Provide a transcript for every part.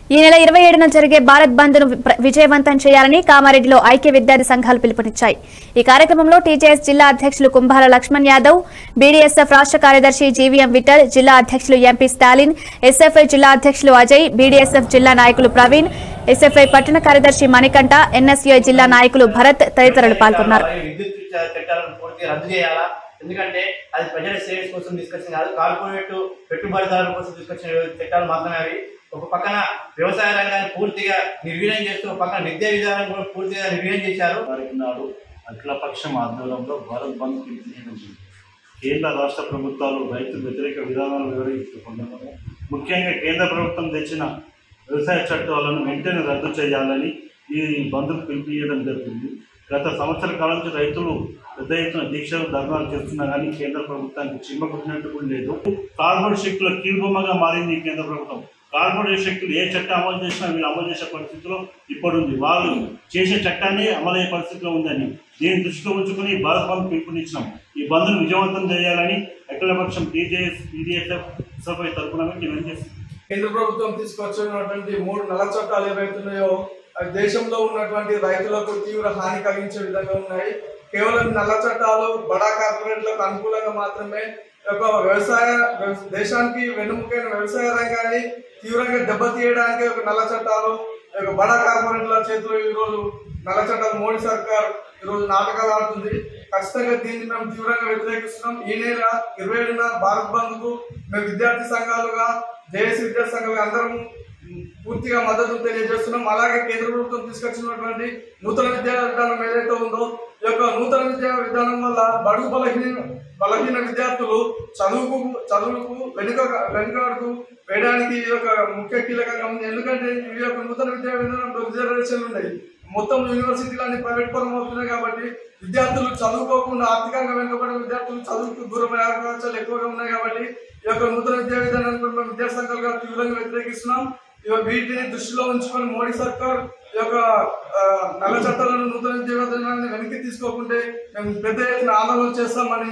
ఈ నెల ఇరవై ఏడున జరిగే భారత్ బంద్ ను ప్ర- విజయవంతం చేయాలని కామారెడ్డిలో ఐక్య విద్యార్థి సంఘాలు పిలుపునిచ్చాయి ఈ కార్యక్రమంలో టీజేఎస్ జిల్లా అధ్యక్షులు కుంభాల లక్ష్మణ్ యాదవ్ బీడీఎస్ఎఫ్ రాష్ట్ర కార్యదర్శి జీవీఎం విఠల్ జిల్లా అధ్యక్షులు ఎంపీ స్టాలిన్ ఎస్ఎఫ్ఐ జిల్లా అధ్యక్షులు అజయ్ బీడీఎస్ఎఫ్ జిల్లా నాయకులు ప్రవీణ్ ఎస్ఎఫ్ఐ పట్టణ కార్యదర్శి మణికంఠ ఎన్ఎస్యుఐ జిల్లా నాయకులు భరత్ తదితరులు పాల్గొన్నారు మరియు విద్యుత్ చ- చట్టాలను పూర్తిగా రద్దు చేయాలా ఎందుకంటే అది ప్రజల సేవింగ్స్ కోసం తీసుకొచ్చిన కాదు కార్పొరేట్ పెట్టుబడిదారుల కోసం తీసుకొచ్చిన చట్టాలు మాత్రమే అవి ఒక పక్కన వ్యవసాయ రంగాన్ని పూర్తిగా నిర్వీర్యం చేస్తూ ఒక పక్కన విద్యా విధానం కూడా పూర్తిగా నిర్వీర్యం చేశారు తారీఖు నాడు అఖిలపక్షం ఆధ్వర్యంలో భారత్ బంద్ పిలుపునివ్వడం కేంద్ర రాష్ట్ర ప్రభుత్వాలు రైతు వ్యతిరేక విధానాలు వివరిస్తుండగా ముఖ్యంగా కేంద్ర ప్రభుత్వం తెచ్చిన వ్యవసాయ చట్టాలను వెంటనే రద్దు చేయాలని ఈ బంద్కు పిలుపునియడం జరిగింది గత సంవత్సర కాలం నుంచి రైతులు పెద్ద ఎత్తున దీక్షలు ధర్నాలు చేస్తున్నా కానీ కేంద్ర ప్రభుత్వానికి చిమ్మ కొట్టినట్టు కూడా లేదు కార్బన్ శక్తుల కీలుబొమ్మగా మారింది ఈ కేంద్ర ప్రభుత్వం కార్పొరేట్ శక్తులు ఏ చట్టం అమలు చేసినా వీళ్ళు అమలు చేసే పరిస్థితిలో ఇప్పుడు ఉంది వాళ్ళు చేసే చట్టాన్ని అమలయ్యే పరిస్థితిలో ఉందని దీన్ని దృష్టిలో ఉంచుకుని భారత్ బంద్ పిలుపునిచ్చినాం ఈ బంద్ను విజయవంతం చేయాలని అఖిలపక్షం టీజేఎస్ పీడీఎస్ఎఫ్ సభ్య తరఫున డిమాండ్ చేస్తుంది కేంద్ర ప్రభుత్వం తీసుకొచ్చినటువంటి మూడు నల్ల చట్టాలు ఏవైతున్నాయో అవి దేశంలో ఉన్నటువంటి రైతులకు తీవ్ర హాని కలిగించే విధంగా ఉన్నాయి కేవలం నల్ల చట్టాలు బడా కార్పొరేట్లకు అనుకూలంగా మాత్రమే ఒక వ్యవసాయ వ్యవస- దేశానికి వెన్నుముకైన వ్యవసాయ రంగాన్ని తీవ్రంగా దెబ్బతీయడానికి ఒక నల్ల చట్టాలు ఒక బడా కార్పొరేట్ల చేతిలో ఈరోజు నల్ల చట్టాలు మోడీ సర్కార్ ఈరోజు నాటకాలు ఆడుతుంది ఖచ్చితంగా దీన్ని మేము తీవ్రంగా వ్యతిరేకిస్తున్నాం ఈ నెల ఇరవై ఏడున భారత్ బంద్ కు మేము విద్యార్థి సంఘాలుగా జేఏసీ విద్యార్థి సంఘాలుగా అందరం పూర్తిగా మద్దతు తెలియజేస్తున్నాం అలాగే కేంద్ర ప్రభుత్వం తీసుకొచ్చినటువంటి నూతన విద్యా విధానం ఏదైతే ఉందో ఈ యొక్క నూతన విద్యా విధానం వల్ల బడుగు బలహీన బలహీన విద్యార్థులు చదువుకు చదువుకు వెనుక వెనుకాడుకు వేయడానికి ఈ యొక్క ముఖ్య కీలకంగా ఉంది ఎందుకంటే ఈ యొక్క నూతన విద్యా విధానంలో రిజర్వేషన్లు ఉన్నాయి మొత్తం యూనివర్సిటీలు అన్ని ప్రైవేట్ పరం అవుతున్నాయి కాబట్టి విద్యార్థులు చదువుకోకుండా ఆర్థికంగా వెనుకబడిన విద్యార్థులు చదువుకు దూరమయ్యే అవకాశాలు ఎక్కువగా ఉన్నాయి కాబట్టి ఈ యొక్క నూతన విద్యా విధానాన్ని కూడా మేము విద్యా సంఘాలుగా తీవ్రంగా వ్యతిరేకిస్తున్నాం ఇక వీటిని దృష్టిలో ఉంచుకొని మోడీ సర్కార్ ఈ యొక్క ఆ, నల్ల చట్టాలను నూతన విద్యా విధానాన్ని వెనక్కి తీసుకోకుంటే మేము పెద్ద ఎత్తున ఆందోళన చేస్తామని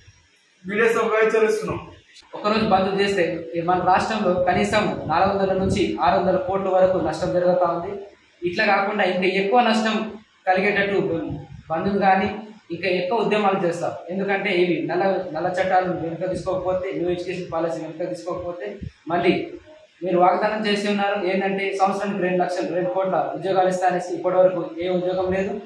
బీడీఎస్ హెచ్చరిస్తున్నాం ఒకరోజు బంద్ చేస్తే ఈ మన రాష్ట్రంలో కనీసం నాలుగు వందల నుంచి ఆరు వందల కోట్ల వరకు నష్టం జరుగుతూ ఉంది ఇట్లా కాకుండా ఇంకా ఎక్కువ నష్టం కలిగేటట్టు బంధులు కానీ ఇంకా ఎక్కువ ఉద్యమాలు చేస్తాం ఎందుకంటే ఇవి నల్ల నల్ల చట్టాలను వెనుక తీసుకోకపోతే న్యూ ఎడ్యుకేషన్ పాలసీ వెనుక తీసుకోకపోతే మళ్ళీ మీరు వాగ్దానం చేసి ఉన్నారు ఏంటంటే సంవత్సరానికి రెండు లక్షలు రెండు కోట్ల ఉద్యోగాలు ఇస్తా అనేసి ఇప్పటివరకు ఏ ఉద్యోగం లేదు